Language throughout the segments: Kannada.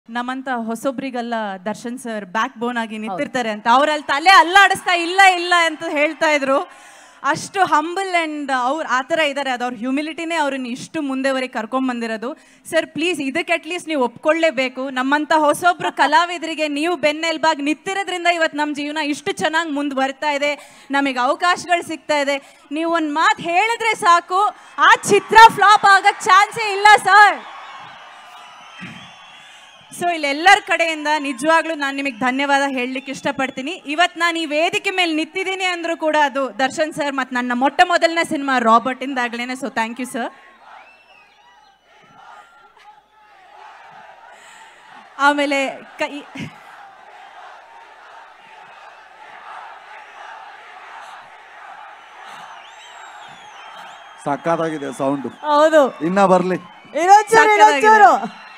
ನಮ್ಮಂತ ಹೊಸೊಬ್ರಿಗೆಲ್ಲ ದರ್ಶನ್ ಸರ್ ಬ್ಯಾಕ್ ಬೋನ್ ಆಗಿ ನಿಂತಿರ್ತಾರೆ ಅಂತ ಅವ್ರಲ್ಲಿ ತಲೆ ಅಲ್ಲಾಡಿಸ್ತಾ ಇಲ್ಲ ಇಲ್ಲ ಅಂತ ಹೇಳ್ತಾ ಇದ್ರು ಅಷ್ಟು ಹಂಬಲ್ ಅಂಡ್ ಅವ್ರು ಆ ಥರ ಇದ್ದಾರೆ ಅದು ಅವ್ರ ಹ್ಯುಮಿಲಿಟಿನೇ ಅವ್ರನ್ನ ಇಷ್ಟು ಮುಂದೆವರೆಗೆ ಕರ್ಕೊಂಡ್ ಬಂದಿರೋದು ಸರ್ ಪ್ಲೀಸ್ ಇದಕ್ಕೆ ಅಟ್ಲೀಸ್ಟ್ ನೀವು ಒಪ್ಕೊಳ್ಳೇಬೇಕು ನಮ್ಮಂತ ಹೊಸೊಬ್ರು ಕಲಾವಿದರಿಗೆ ನೀವು ಬೆನ್ನೆಲ್ಬಾಗಿ ನಿಂತಿರೋದ್ರಿಂದ ಇವತ್ತು ನಮ್ಮ ಜೀವನ ಇಷ್ಟು ಚೆನ್ನಾಗಿ ಮುಂದೆ ಬರ್ತಾ ಇದೆ ನಮಗೆ ಅವಕಾಶಗಳು ಸಿಗ್ತಾ ಇದೆ ನೀವು ಒಂದು ಮಾತು ಹೇಳಿದ್ರೆ ಸಾಕು ಆ ಚಿತ್ರ ಫ್ಲಾಪ್ ಆಗಕ್ಕೆ ಚಾನ್ಸೇ ಇಲ್ಲ ಸರ್ ಸೊ ಇಲ್ಲೆಲ್ಲರ ಕಡೆಯಿಂದ ನಿಜವಾಗ್ಲೂ ನಾನು ನಿಮಗೆ ಧನ್ಯವಾದ ಹೇಳಲಿಕ್ಕೆ ಇಷ್ಟಪಡ್ತೀನಿ ಇವತ್ತು ನಾನು ಈ ವೇದಿಕೆ ಮೇಲೆ ನಿಂತಿದ್ದೀನಿ ಅಂದರೂ ಕೂಡ ಅದು ದರ್ಶನ್ ಸರ್ ಮತ್ತು ನನ್ನ ಮೊಟ್ಟ ಮೊದಲನೇ ಸಿನಿಮಾ ರಾಬರ್ಟ್ ಇಂದಾಗ್ಲೇನೆ ಸೊ ಥ್ಯಾಂಕ್ ಯು ಸರ್ ಆಮೇಲೆ ಕೈ ಸಕ್ಕತ್ತಾಗಿದೆ ಸೌಂಡು ಹೌದು ಇನ್ನ ಬರ್ಲಿ ಇನ್ನೊಂಚೂರು ಸಕ್ಕತ್ತಾಗಿದೆ. ಇನ್ನೊಂಚೂರು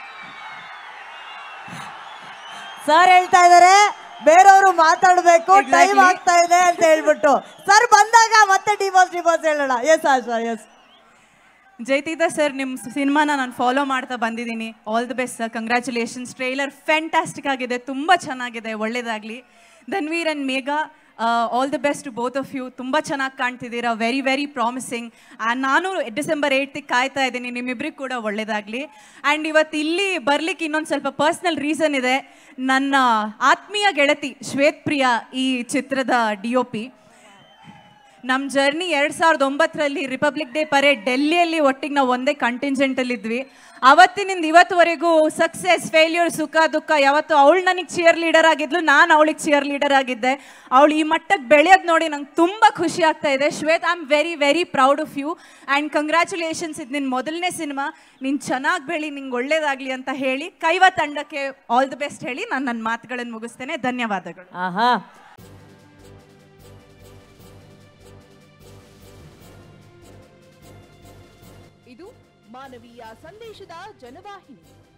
ಸರ್ ಹೇಳ್ತಾ ಇದಾರೆ ಬೇರೆಯವರು ಮಾತಾಡ್ಬೇಕು ಟೈಮ್ Exactly. ಆಗ್ತಾ ಇದೆ ಅಂತ ಹೇಳ್ಬಿಟ್ಟು ಸರ್ ಬಂದಾಗ ಮತ್ತೆ ಡಿವೋರ್ಸ್ ಡಿವೋರ್ಸ್ ಹೇಳೋಣ ಎಸ್ ಆಶಾ ಎಸ್ ಜೈತೀತ ಸರ್ ನಿಮ್ಮ ಸಿನಿಮಾನ ನಾನು ಫಾಲೋ ಮಾಡ್ತಾ ಬಂದಿದ್ದೀನಿ all the best sir congratulations trailer fantastic ಆಗಿದೆ ತುಂಬ ಚೆನ್ನಾಗಿದೆ ಒಳ್ಳೇದಾಗಲಿ Dhanveer and Megha all the best both of you ತುಂಬ ಚೆನ್ನಾಗಿ ಕಾಣ್ತಿದ್ದೀರಾ ವೆರಿ ವೆರಿ ಪ್ರಾಮಿಸಿಂಗ್ ನಾನು ಡಿಸೆಂಬರ್ ಏಯ್ಟಿಗೆ ಕಾಯ್ತಾ ಇದ್ದೀನಿ ನಿಮ್ಮಿಬ್ರಿಗೆ ಕೂಡ ಒಳ್ಳೇದಾಗಲಿ ಆ್ಯಂಡ್ ಇವತ್ತು ಇಲ್ಲಿ ಬರ್ಲಿಕ್ಕೆ ಇನ್ನೊಂದು ಸ್ವಲ್ಪ ಪರ್ಸ್ನಲ್ ರೀಸನ್ ಇದೆ ನನ್ನ ಆತ್ಮೀಯ ಗೆಳತಿ ಶ್ವೇತ್ ಪ್ರಿಯಾ ಈ ಚಿತ್ರದ ಡಿ ಒ ಪಿ ನಮ್ಮ ಜರ್ನಿ ಎರಡು ಸಾವಿರದ ಒಂಬತ್ತರಲ್ಲಿ ರಿಪಬ್ಲಿಕ್ ಡೇ ಪರೇಡ್ ಡೆಲ್ಲಿಯಲ್ಲಿ ಒಟ್ಟಿಗೆ ನಾವು ಒಂದೇ ಕಂಟಿಂಜೆಂಟಲ್ಲಿ ಇದ್ವಿ ಅವತ್ತಿನಿಂದ ಇವತ್ತುವರೆಗೂ ಸಕ್ಸಸ್ ಫೇಲ್ಯೂರ್ ಸುಖ ದುಃಖ ಯಾವತ್ತು ಅವಳು ನನಗೆ ಚಿಯರ್ ಲೀಡರ್ ಆಗಿದ್ಲು ನಾನು ಅವಳಿಗೆ ಚಿಯರ್ ಲೀಡರ್ ಆಗಿದ್ದೆ ಅವಳು ಈ ಮಟ್ಟಕ್ಕೆ ಬೆಳೆಯೋದು ನೋಡಿ ನಂಗೆ ತುಂಬ ಖುಷಿ ಆಗ್ತಾ ಇದೆ Shwet I am very very proud of you and congratulations ಇದು ನಿನ್ನ ಮೊದಲನೇ ಸಿನಿಮಾ ನೀನು ಚೆನ್ನಾಗಿ ಬೆಳಿ ನಿಂಗೆ ಒಳ್ಳೇದಾಗಲಿ ಅಂತ ಹೇಳಿ ಕೈವ ತಂಡಕ್ಕೆ ಆಲ್ ದಿ ಬೆಸ್ಟ್ ಹೇಳಿ ನಾನು ನನ್ನ ಮಾತುಗಳನ್ನು ಮುಗಿಸ್ತೇನೆ ಧನ್ಯವಾದಗಳು ಆಹಾ ಇದು ಮಾನವೀಯ ಸಂದೇಶದ ಜನವಾಹಿನಿ